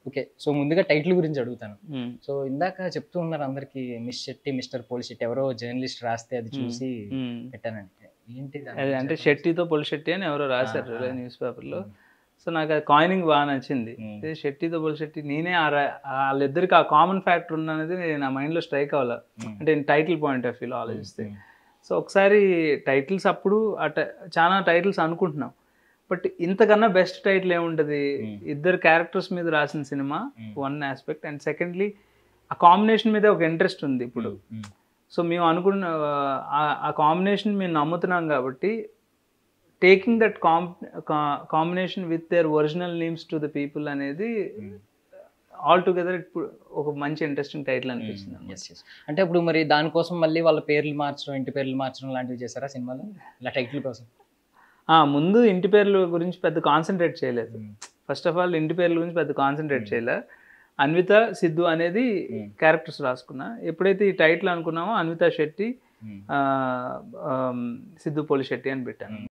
Okay so ముందుగా title గురించి అడుగుతాను మ్మ్. సో ఇందాక చెప్తూ ఉన్నారు అందరికి మిస్ శెట్టి మిస్టర్ పోలి శెట్టి ఎవరో జర్నలిస్ట్ రాస్తే అది చూసి మ్మ్. పెట్టానండి ఏంటి దాని అది గురించి అంటే చెప్పండి. షెట్టితో పొలి షెట్టి అని ఎవరో రాశారు ఆ, ఆ. న్యూస్ పేపర్లో మ్మ్. సో నాకు అది కాయినింగ్ బాగా నచ్చింది మ్మ్. అదే షెట్టితో పొలి షెట్టి నేనే ఆ రా- వాళ్ళిద్దరికి ఆ కామన్ ఫ్యాక్టర్ ఉన్నది నా మైండ్లో స్ట్రైక్ అవ్వాలి మ్మ్. అంటే టైటిల్ పాయింట్ ఆఫ్ వ్యూలో ఆలోచిస్తే మ్మ్. సో ఒకసారి టైటిల్స్ అప్పుడు అట చాలా టైటిల్స్ అనుకుంటున్నాం బట్ ఇంతకన్నా బెస్ట్ టైటిల్ ఏముంటుంది మ్మ్. ఇద్దరు క్యారెక్టర్స్ మీద రాసిన cinema hmm. One aspect and secondly ఆ కాంబినేషన్ మీద ఒక ఇంట్రెస్ట్ ఉంది ఇప్పుడు మ్మ్. సో మేము అనుకున్న ఆ- ఆ కాంబినేషన్ మేము నమ్ముతున్నాం కాబట్టి taking that com combination with their original names to the people అనేది మ్మ్. ఆల్ టుగెదర్ ఇప్పుడు ఒక మంచి ఇంట్రెస్టింగ్ టైటిల్ అనిపించింది అన్నమాట. Yes, yes. అంటే ఇప్పుడు మరి దానికోసం మళ్ళీ వాళ్ళ పేర్లు మార్చడం ఇంటి పేర్లు మార్చడం లాంటివి చేశారా సినిమాలో ఇలా టైటిల్ కోసం ఆ, ముందు ఇంటి పేర్ల గురించి పెద్ద కాన్సన్ట్రేట్ చేయలేదు మ్మ్. ఫస్ట్ ఆఫ్ ఆల్ ఇంటి పేర్ల గురించి పెద్ద కాన్సన్ట్రేట్ చేయలే అన్విత సిద్ధు అనేది మ్మ్. క్యారెక్టర్స్ రాసుకున్నా ఎప్పుడైతే ఈ టైటిల్ అనుకున్నామో అన్విత శెట్టి మ్మ్. ఆ, ఆమ్, సిద్ధు పోలి శెట్టి అని పెట్టాను